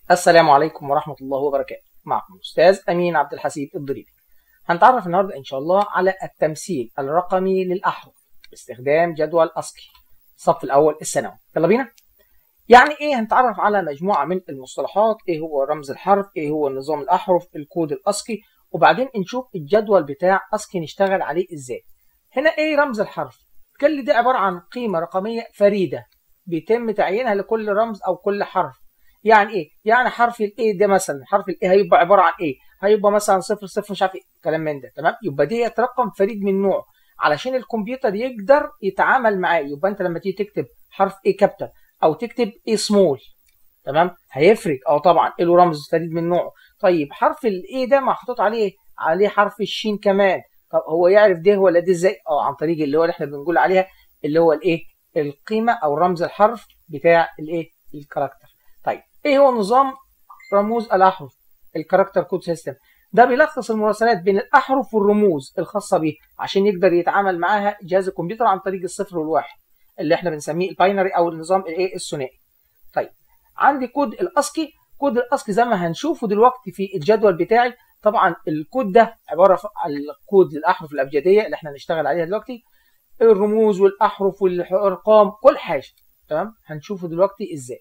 السلام عليكم ورحمة الله وبركاته معكم أستاذ أمين عبد الحسيب الضريبي هنتعرف النهاردة إن شاء الله على التمثيل الرقمي للأحرف باستخدام جدول أسكي الصف الأول الثانوي يلا بينا يعني إيه هنتعرف على مجموعة من المصطلحات إيه هو رمز الحرف إيه هو نظام الأحرف الكود الأسكي وبعدين نشوف الجدول بتاع أسكي نشتغل عليه إزاي هنا إيه رمز الحرف كل دي عبارة عن قيمة رقمية فريدة بيتم تعيينها لكل رمز أو كل حرف يعني ايه؟ يعني حرف الاي ده مثلا حرف الاي هيبقى عباره عن ايه؟ هيبقى مثلا صفر صفر مش عارف ايه كلام من ده تمام؟ يبقى دي رقم فريد من نوعه علشان الكمبيوتر يقدر يتعامل معاه يبقى انت لما تيجي تكتب حرف اي كابيتال او تكتب اي سمول تمام؟ هيفرق اه طبعا له رمز فريد من نوعه طيب حرف الاي ده محطوط عليه عليه حرف الشين كمان طب هو يعرف ده ولا ده ازاي؟ اه عن طريق اللي هو اللي احنا بنقول عليها اللي هو الايه؟ القيمه او رمز الحرف بتاع الايه؟ الكاركتر طيب ايه هو نظام رموز الاحرف الكاركتر كود سيستم ده بيلخص المراسلات بين الاحرف والرموز الخاصه بيه عشان يقدر يتعامل معاها جهاز الكمبيوتر عن طريق الصفر والواحد اللي احنا بنسميه الباينري او النظام الايه الثنائي طيب عندي كود الاسكي كود الاسكي زي ما هنشوفه دلوقتي في الجدول بتاعي طبعا الكود ده عباره عن الكود للاحرف الابجديه اللي احنا هنشتغل عليها دلوقتي الرموز والاحرف والارقام كل حاجه تمام هنشوفه دلوقتي ازاي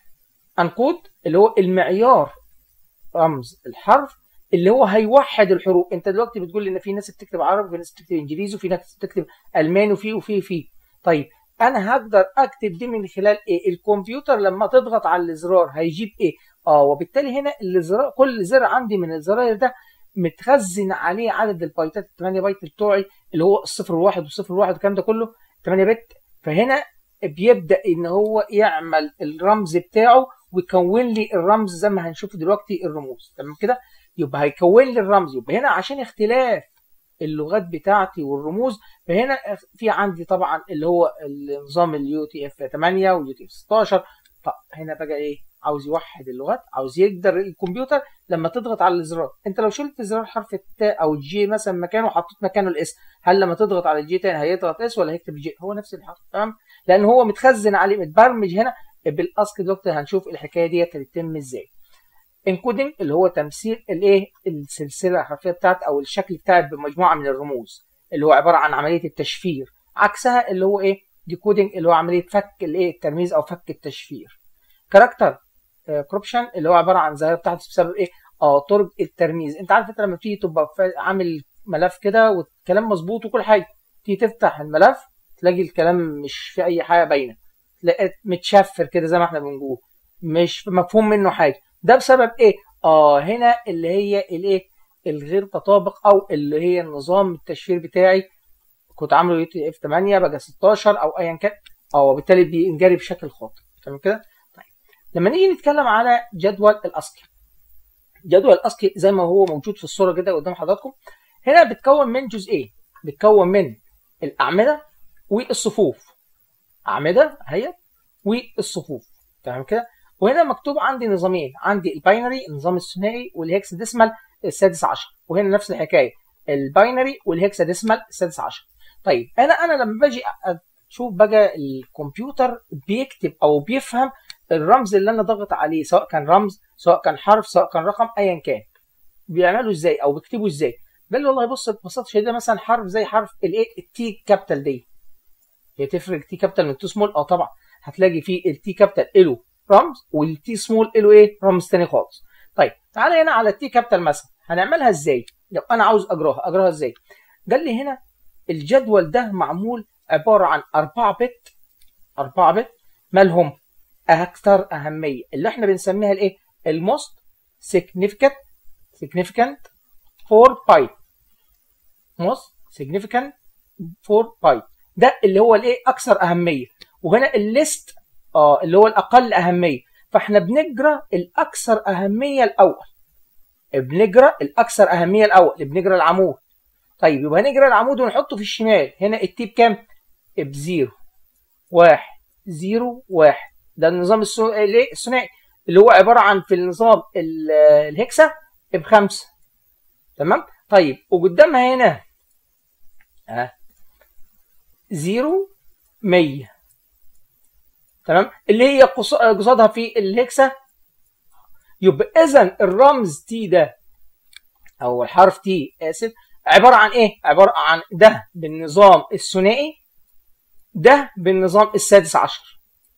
انكود اللي هو المعيار رمز الحرف اللي هو هيوحد الحروف انت دلوقتي بتقول ان في ناس بتكتب عربي وفي ناس بتكتب انجليزي وفي ناس بتكتب الماني وفي وفي في طيب انا هقدر اكتب دي من خلال ايه الكمبيوتر لما تضغط على الزرار هيجيب ايه اه وبالتالي هنا الزرار كل زر عندي من الزراير ده متخزن عليه عدد البايتات ال 8 بايت بتوعي اللي هو الصفر والواحد والصفر والواحد والكلام ده كله 8 بت فهنا بيبدا ان هو يعمل الرمز بتاعه ويكون لي الرمز زي ما هنشوف دلوقتي الرموز تمام كده يبقى هيكون لي الرمز يبقى هنا عشان اختلاف اللغات بتاعتي والرموز فهنا في عندي طبعا اللي هو النظام اليو تي اف 8 واليو تي اف 16 طب هنا بقى ايه عاوز يوحد اللغات عاوز يقدر الكمبيوتر لما تضغط على الزرار انت لو شلت زرار حرف التاء او الجي مثلا مكانه وحطيت مكانه الاس هل لما تضغط على الجي تاني هيضغط اس ولا هيكتب جي هو نفس الحرف تمام لان هو متخزن عليه متبرمج هنا بالاسك دكتور هنشوف الحكايه ديت هتتم ازاي انكودنج اللي هو تمثيل الايه السلسله الحرفيه بتاعت او الشكل بتاعت بمجموعه من الرموز اللي هو عباره عن عمليه التشفير عكسها اللي هو ايه ديكودنج اللي هو عمليه فك الايه الترميز او فك التشفير كاركتر كروبشن اللي هو عباره عن ظاهره بتاعت بسبب ايه اه طرق الترميز انت عارف انت لما بتيجي تبقى عامل ملف كده والكلام مظبوط وكل حاجه تيجي تفتح الملف تلاقي الكلام مش في اي حاجه باينه لقيت متشفر كده زي ما احنا بنقول مش مفهوم منه حاجه ده بسبب ايه اه هنا اللي هي الايه الغير تطابق او اللي هي النظام التشفير بتاعي كنت عامله يو تي اف 8 بقى 16 او ايا كان اه وبالتالي بينجري بشكل خاطئ تمام كده طيب لما نيجي نتكلم على جدول الاسكي جدول الاسكي زي ما هو موجود في الصوره كده قدام حضراتكم هنا بتكون من جزئين بتكون من الاعمده والصفوف اعمده اهي والصفوف تمام كده وهنا مكتوب عندي نظامين عندي الباينري النظام الثنائي والهكس ديسمال السادس عشر وهنا نفس الحكايه الباينري والهكس ديسمال السادس عشر طيب انا انا لما باجي اشوف بقى الكمبيوتر بيكتب او بيفهم الرمز اللي انا ضغط عليه سواء كان رمز سواء كان حرف سواء كان رقم ايا كان بيعملوا ازاي او بيكتبوا ازاي قال لي والله بص ببساطه شديده مثلا حرف زي حرف الايه التي كابيتال دي هي تفرق تي كابيتال من تو سمول اه طبعا هتلاقي في التي كابيتال له رمز والتي سمول له ايه رمز تاني خالص طيب تعالى هنا على التي كابيتال مثلا هنعملها ازاي لو انا عاوز اجراها اجراها ازاي قال لي هنا الجدول ده معمول عباره عن 4 بت 4 بت مالهم اكثر اهميه اللي احنا بنسميها الايه الموست significant significant for byte most significant for byte ده اللي هو الايه اكثر اهميه وهنا الليست اه اللي هو الاقل اهميه فاحنا بنجرى الاكثر اهميه الاول بنجرى الاكثر اهميه الاول بنجرى العمود طيب يبقى هنجرى العمود ونحطه في الشمال هنا التي بكام بزيرو واحد زيرو واحد ده النظام الثنائي اللي هو عباره عن في النظام الهكسا بخمسه تمام طيب وقدامها هنا ها زيرو مية تمام اللي هي قصادها في الهكسا يبقى اذا الرمز تي ده او الحرف تي اسف عباره عن ايه عباره عن ده بالنظام الثنائي ده بالنظام السادس عشر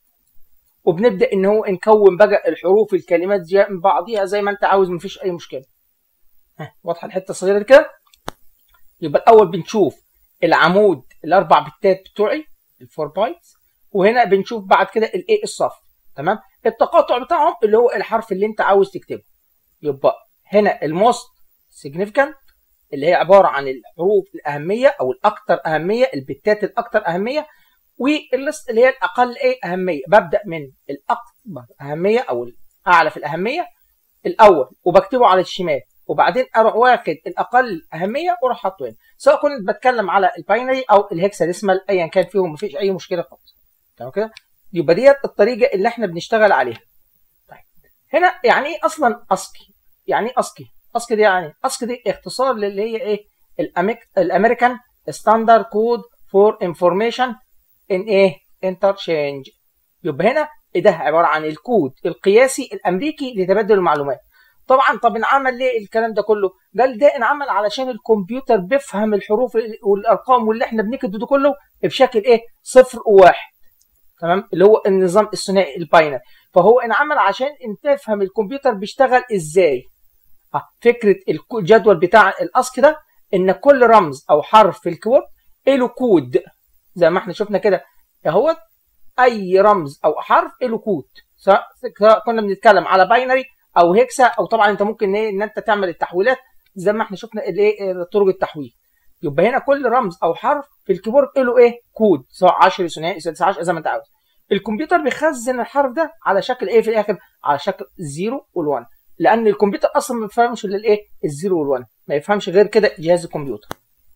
وبنبدا ان هو نكون بقى الحروف الكلمات دي من بعضيها زي ما انت عاوز مفيش اي مشكله ها واضحه الحته الصغيره دي كده يبقى الاول بنشوف العمود الاربع بتات بتوعي الفور بايتس وهنا بنشوف بعد كده الايه الصف تمام التقاطع بتاعهم اللي هو الحرف اللي انت عاوز تكتبه يبقى هنا الموست سيجنيفيكانت اللي هي عباره عن الحروف الاهميه او الاكثر اهميه البتات الاكثر اهميه والليست اللي هي الاقل ايه اهميه ببدا من الاكبر اهميه او الاعلى في الاهميه الاول وبكتبه على الشمال وبعدين اروح واخد الاقل اهميه واروح حاطه هنا سواء كنت بتكلم على الباينري او الهكساديسمال ايا كان فيهم مفيش اي مشكله خالص تمام كده يبقى ديت الطريقه اللي احنا بنشتغل عليها طيب هنا يعني ايه اصلا اسكي يعني ايه اسكي اسكي دي يعني اسكي دي اختصار للي هي ايه الامريكان ستاندرد كود فور انفورميشن ان ايه انترشينج يبقى هنا ده عباره عن الكود القياسي الامريكي لتبادل المعلومات طبعا طب انعمل ليه الكلام ده كله قال ده انعمل علشان الكمبيوتر بيفهم الحروف والارقام واللي احنا بنكتبه ده كله بشكل ايه صفر وواحد تمام اللي هو النظام الثنائي الباينري فهو انعمل عشان انت تفهم الكمبيوتر بيشتغل ازاي اه فكره الجدول بتاع الاسك ده ان كل رمز او حرف في الكيبورد له كود زي ما احنا شفنا كده اهوت اي رمز او حرف له كود سواء كنا بنتكلم على باينري او هيكسا او طبعا انت ممكن ايه ان انت تعمل التحويلات زي ما احنا شفنا الايه طرق التحويل يبقى هنا كل رمز او حرف في الكيبورد له ايه كود سواء 10 ثنائي 16 زي ما انت عاوز الكمبيوتر بيخزن الحرف ده على شكل ايه في الاخر على شكل 0 وال1 لان الكمبيوتر اصلا ما بيفهمش الا الايه الزيرو وال1 ما يفهمش غير كده جهاز الكمبيوتر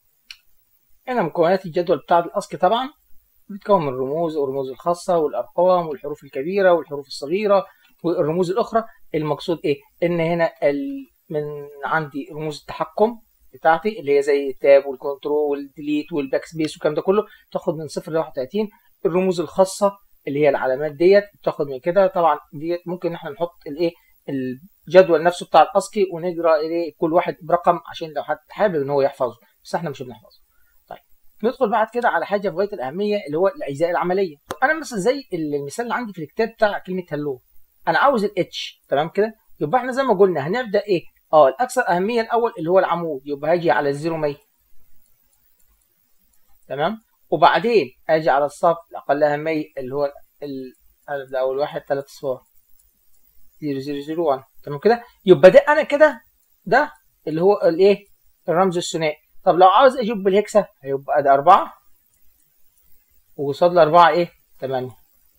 هنا مكونات الجدول بتاع الاسك طبعا بتكون من الرموز والرموز الخاصه والارقام والحروف الكبيره والحروف الصغيره والرموز الاخرى المقصود ايه ان هنا من عندي رموز التحكم بتاعتي اللي هي زي التاب والكنترول والديليت والباك سبيس والكلام ده كله تاخد من 0 ل 31 الرموز الخاصه اللي هي العلامات ديت بتاخد من كده طبعا ديت ممكن احنا نحط الايه الجدول نفسه بتاع الاسكي ونقرا ايه كل واحد برقم عشان لو حد حابب ان هو يحفظه بس احنا مش بنحفظه طيب ندخل بعد كده على حاجه في غايه الاهميه اللي هو الاجزاء العمليه انا مثلا زي المثال اللي عندي في الكتاب بتاع كلمه هلو انا عاوز الاتش تمام كده يبقى احنا زي ما قلنا هنبدا ايه اه الاكثر اهميه الاول اللي هو العمود يبقى هاجي على الزيرو 100 تمام وبعدين اجي على الصف الاقل اهميه اللي هو ال او الواحد ثلاث اصفار 0001 تمام كده يبقى ده انا كده ده اللي هو الايه الرمز الثنائي طب لو عاوز اجيب بالهكسا هيبقى ده 4 وقصاد الأربعة ايه 8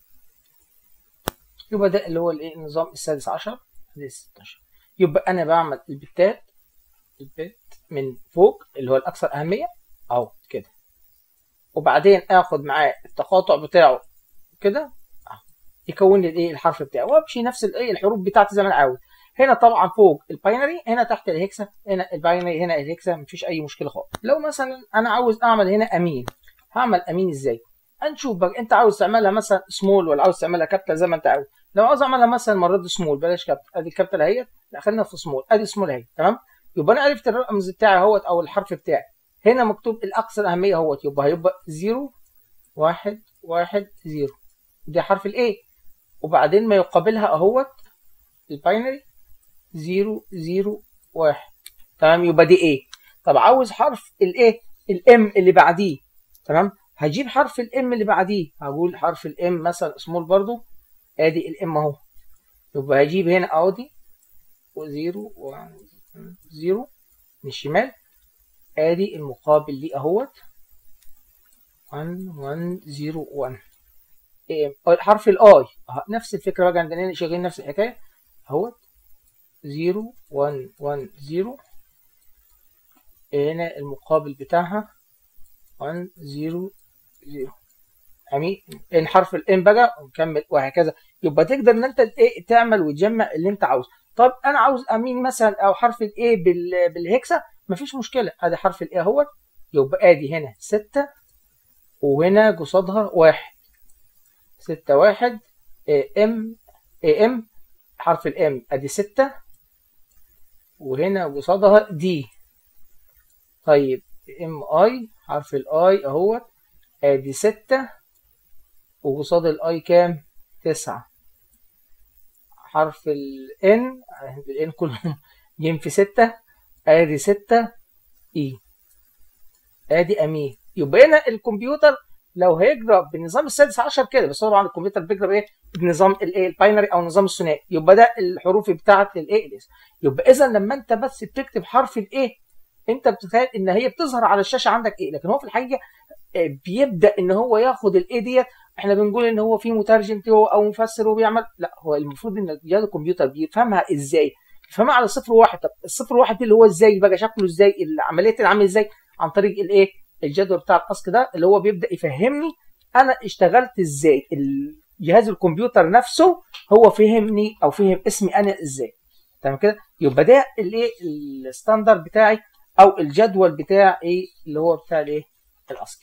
يبقى ده اللي هو الايه النظام السادس عشر السادس 16 يبقى انا بعمل البتات البت من فوق اللي هو الاكثر اهميه اهو كده وبعدين اخد معاه التقاطع بتاعه كده يكون لي الايه الحرف بتاعه وامشي نفس الايه الحروف بتاعتي زي ما انا عاوز هنا طبعا فوق الباينري هنا تحت الهكسا هنا الباينري هنا الهكسا مفيش اي مشكله خالص لو مثلا انا عاوز اعمل هنا امين هعمل امين ازاي هنشوف بقى انت عاوز تعملها مثلا سمول ولا عاوز تعملها كابيتال زي ما انت عاوز لو عاوز اعملها مثلا المره دي سمول بلاش كابيتال ادي الكابيتال اهي لا خلينا في سمول ادي سمول اهي تمام يبقى انا عرفت الرمز بتاعي اهوت او الحرف بتاعي هنا مكتوب الاكثر اهميه اهوت يبقى هيبقى 0 1 1 0 دي حرف الايه وبعدين ما يقابلها اهوت الباينري 0 0 1 تمام يبقى دي ايه طب عاوز حرف الايه الام اللي بعديه تمام هجيب حرف الام اللي بعديه هقول حرف الام مثلا سمول برضو ادي الام اهو يبقى هجيب هنا اهو دي وزيرو وزيرو من الشمال ادي المقابل ليه اهوت 1 1 0 1 حرف الاي نفس الفكره بقى عندنا شغالين نفس الحكايه اهوت 0 1 1 0 هنا المقابل بتاعها 1 0 0 يعني ان حرف الام بقى ونكمل وهكذا يبقى تقدر ان انت ايه تعمل وتجمع اللي انت عاوزه طب انا عاوز امين مثلا او حرف الايه بالهكسا مفيش مشكله ادي حرف الايه اهوت يبقى ادي هنا 6 وهنا قصادها واحد ستة واحد ام ام حرف الام ادي 6 وهنا قصادها دي طيب ام اي حرف الاي اهوت ادي 6 وقصاد الاي كام 9 حرف الان الان كلهم جيم في 6 ادي 6 اي ادي امين يبقى هنا الكمبيوتر لو هيجرى بالنظام السادس عشر كده بس طبعا الكمبيوتر بيجرى بايه؟ بنظام الايه الباينري او النظام الثنائي يبقى ده الحروف بتاعه الايه الاس يبقى اذا لما انت بس بتكتب حرف الايه انت بتتخيل ان هي بتظهر على الشاشه عندك ايه لكن هو في الحقيقه بيبدا ان هو ياخد الايه ديت احنا بنقول ان هو في مترجم او مفسر وبيعمل لا هو المفروض ان جهاز الكمبيوتر بيفهمها ازاي؟ بيفهمها على صفر وواحد طب الصفر وواحد دي اللي هو ازاي بقى شكله ازاي عمليه العمل ازاي؟ عن طريق الايه؟ الجدول بتاع الاسك ده اللي هو بيبدا يفهمني انا اشتغلت ازاي جهاز الكمبيوتر نفسه هو فهمني او فهم اسمي انا ازاي تمام كده يبقى ده الايه الستاندر بتاعي او الجدول بتاع ايه اللي هو بتاع الايه الاسك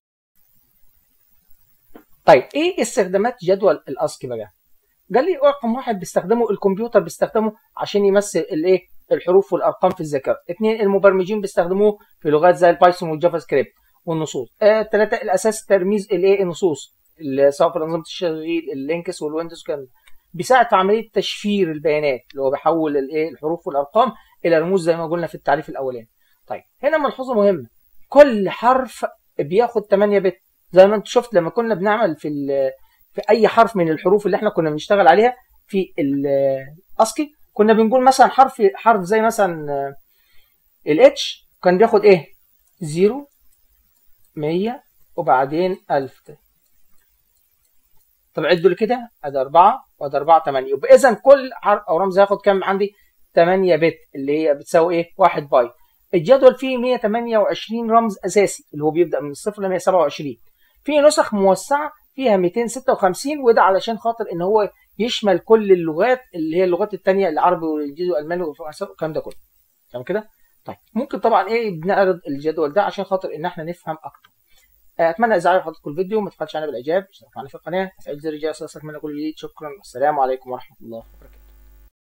طيب ايه استخدامات جدول الاسك بقى قال لي رقم واحد بيستخدمه الكمبيوتر بيستخدمه عشان يمثل الايه الحروف والارقام في الذاكره اثنين المبرمجين بيستخدموه في لغات زي البايثون والجافا سكريبت والنصوص آه، ثلاثه الاساس ترميز الايه النصوص سواء في انظمه التشغيل اللينكس والويندوز كان بيساعد في عمليه تشفير البيانات اللي هو بيحول الايه الحروف والارقام الى رموز زي ما قلنا في التعريف الاولاني طيب هنا ملحوظه مهمه كل حرف بياخد 8 بت زي ما انت شفت لما كنا بنعمل في في اي حرف من الحروف اللي احنا كنا بنشتغل عليها في الاسكي كنا بنقول مثلا حرف حرف زي مثلا الاتش كان بياخد ايه 0 100 وبعدين 1000 طب عدوا لي كده ادي 4 وادي 4 8 يبقى اذا كل حرف او رمز هياخد كام عندي 8 بت اللي هي بتساوي ايه 1 بايت الجدول فيه 128 رمز اساسي اللي هو بيبدا من الصفر ل 127 في نسخ موسعه فيها 256 وده علشان خاطر ان هو يشمل كل اللغات اللي هي اللغات الثانيه العربي والانجليزي والالماني والكلام ده كله تمام كده طيب ممكن طبعا ايه بنعرض الجدول ده عشان خاطر ان احنا نفهم اكتر اتمنى اذا عجب حضراتكم الفيديو ما تبخلش علينا بالاعجاب اشترك معنا في القناه تفعيل زر الجرس ليصلك مننا كل جديد شكرا والسلام عليكم ورحمه الله وبركاته